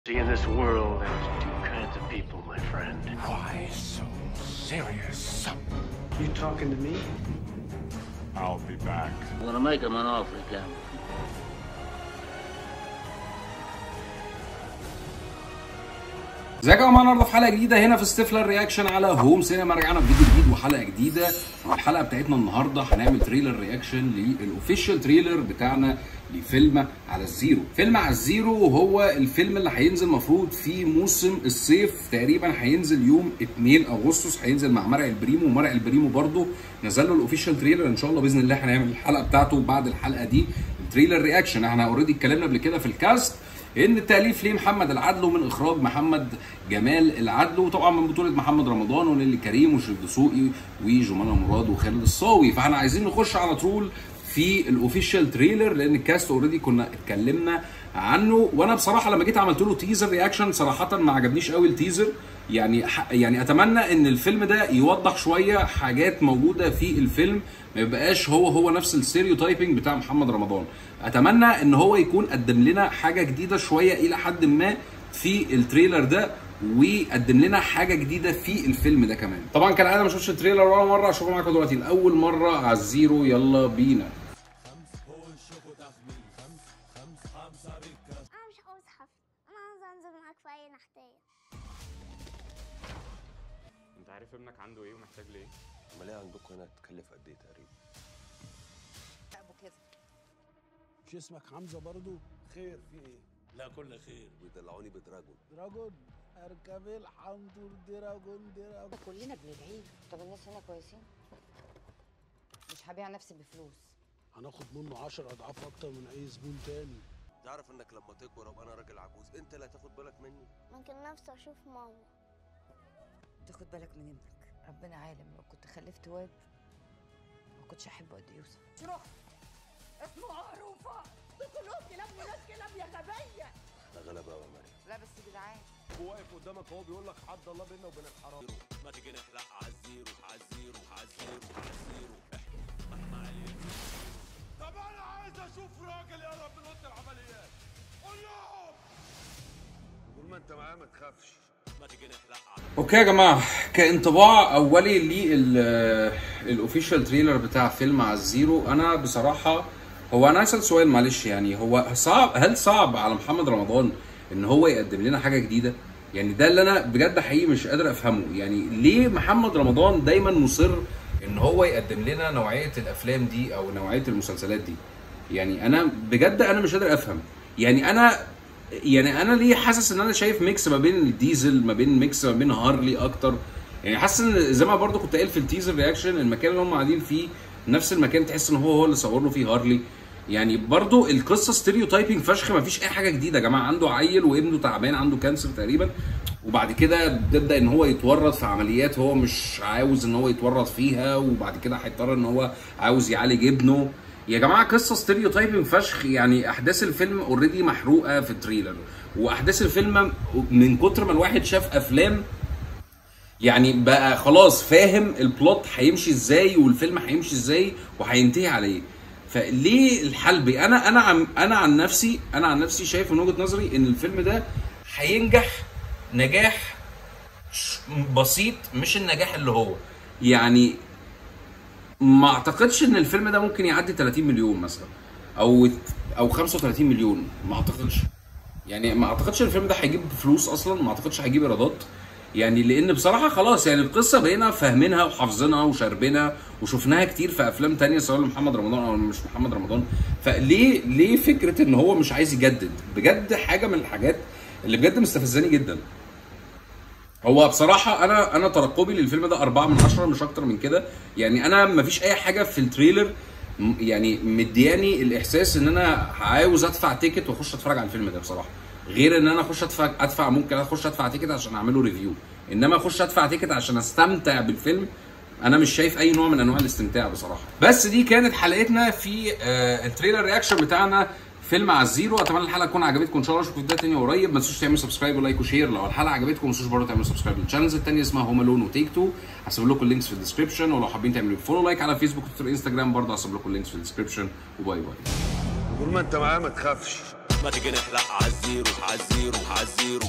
See, in this world, there's two kinds of people, my friend. Why so serious? You talking to me? I'll be back. I'm gonna make him an offer again. ازيكم يا جماعه النهارده في حلقه جديده هنا في ستيفلر رياكشن على هوم سينما رجعنا بفيديو جديد وحلقه جديده والحلقه بتاعتنا النهارده هنعمل تريلر رياكشن للاوفيشال تريلر بتاعنا لفيلم على الزيرو فيلم على الزيرو هو الفيلم اللي هينزل مفروض في موسم الصيف تقريبا هينزل يوم 2 اغسطس هينزل مع مرعي البريمو ومرعي البريمو برده نزل له الاوفيشال تريلر ان شاء الله باذن الله هنعمل الحلقه بتاعته بعد الحلقه دي التريلر رياكشن احنا اوريدي اتكلمنا قبل كده في الكاست ان التاليف ليه محمد العدل ومن اخراج محمد جمال العدل وطبعا من بطوله محمد رمضان ونيلي كريم وشريف دسوقي وجمانة مراد وخالد الصاوي فاحنا عايزين نخش على طول في الاوفيشال تريلر لان الكاست اوريدي كنا اتكلمنا عنه وانا بصراحه لما جيت عملت له تيزر رياكشن صراحه ما عجبنيش قوي التيزر يعني يعني اتمنى ان الفيلم ده يوضح شويه حاجات موجوده في الفيلم ما يبقاش هو هو نفس الستيريوتايبنج بتاع محمد رمضان اتمنى ان هو يكون قدم لنا حاجه جديده شويه الى حد ما في التريلر ده وقدم لنا حاجه جديده في الفيلم ده كمان طبعا كان انا ما شفتش التريلر ولا مره اشوفه معاكم دلوقتي لاول مره على الزيرو يلا بينا انا مش عاوز حفل انا عاوز انزل معاك في اي نحتايه انت عارف ابنك عنده ايه ومحتاج ليه امال ايه عندكم هنا تكلف قد ايه تقريبا ابو كده مش اسمك حمزه برضو خير في ايه لا كل خير بيدلعوني بدراجون دراجون اركب الحنطور دراجون دراجون كلنا بندعي طب الناس هنا كويسين مش هبيع نفسي بفلوس هناخد منه 10 اضعاف اكتر من اي زبون تاني تعرف انك لما تكبر ابقى انا راجل عجوز انت اللي هتاخد بالك مني ممكن نفسي اشوف ماما تاخد بالك من ابنك ربنا عالم لو كنت خلفت واد ما كنتش احبه قد يوسف شروح اسمه معروفه كلهم كلاب وناس كلاب يا غبيه ده غلبة قوي يا مريم لا بس جدعان هو واقف قدامك هو بيقول لك حد الله بيننا وبين الحرام ما تيجي نحلق عالزيرو عالزيرو عالزيرو عالزيرو طب انا عايز اشوف راجل يقرب من اوضه العمليات قول لهم طول ما انت معايا ما تخافش ما تيجي نحلق اوكي يا جماعه كانطباع اولي للاوفيشال تريلر بتاع فيلم على الزيرو انا بصراحه هو انا اسال سؤال معلش يعني هو صعب هل صعب على محمد رمضان ان هو يقدم لنا حاجه جديده يعني ده اللي انا بجد حقيقي مش قادر افهمه يعني ليه محمد رمضان دايما مصر ان هو يقدم لنا نوعيه الافلام دي او نوعيه المسلسلات دي يعني انا بجد انا مش قادر افهم يعني انا يعني انا ليه حاسس ان انا شايف ميكس ما بين الديزل ما بين ميكس ما بين هارلي اكتر يعني حاسس ان زي ما برضو كنت قايل في التيزر رياكشن المكان اللي هم قاعدين فيه نفس المكان تحس ان هو هو اللي صور له فيه هارلي يعني برضو القصه ستيريوتايبنج فشخ ما فيش اي حاجه جديده يا جماعه عنده عيل وابنه تعبان عنده كانسر تقريبا وبعد كده بيبدا ان هو يتورط في عمليات هو مش عاوز ان هو يتورط فيها وبعد كده هيضطر ان هو عاوز يعالج ابنه يا جماعه قصه ستيريوتايبنج فشخ يعني احداث الفيلم اوريدي محروقه في التريلر واحداث الفيلم من كتر ما الواحد شاف افلام يعني بقى خلاص فاهم البلوت هيمشي ازاي والفيلم هيمشي ازاي وهينتهي على ايه فليه الحلبي انا انا عن انا عن نفسي انا عن نفسي شايف من وجهه نظري ان الفيلم ده هينجح نجاح ش- بسيط مش النجاح اللي هو يعني ما اعتقدش ان الفيلم ده ممكن يعدي 30 مليون مثلا او او 35 مليون ما اعتقدش يعني ما اعتقدش الفيلم ده هيجيب فلوس اصلا ما اعتقدش هيجيب ايرادات يعني لان بصراحه خلاص يعني القصه بقينا فاهمينها وحافظينها وشاربينها وشفناها كتير في افلام تانية سواء لمحمد رمضان او مش محمد رمضان فليه ليه فكره ان هو مش عايز يجدد بجد حاجه من الحاجات اللي بجد مستفزاني جدا هو بصراحة أنا أنا ترقبي للفيلم ده أربعة من عشرة مش أكتر من كده، يعني أنا مفيش أي حاجة في التريلر م- يعني مدياني الإحساس إن أنا عاوز أدفع تيكت وأخش أتفرج على الفيلم ده بصراحة، غير إن أنا أخش أدفع أدفع ممكن أخش أدفع تيكت عشان أعمله ريفيو، إنما أخش أدفع تيكت عشان أستمتع بالفيلم انا مش شايف اي نوع من انواع الاستمتاع بصراحه بس دي كانت حلقتنا في آه، التريلر رياكشن بتاعنا فيلم على الزيرو اتمنى الحلقه تكون عجبتكم ان شاء الله اشوفكم في فيديوهات تانيه قريب ما تنسوش تعملوا سبسكرايب ولايك وشير لو الحلقه عجبتكم ما تنسوش برضه تعملوا سبسكرايب للشانلز التانيه اسمها هوم الون وتيك تو هسيب لكم اللينكس في الديسكربشن ولو حابين تعملوا فولو لايك على فيسبوك وتويتر انستجرام برضه هسيب لكم اللينكس في الديسكربشن وباي باي طول ما انت معايا ما تخافش ما تيجي نحلق عالزيرو عالزيرو عالزيرو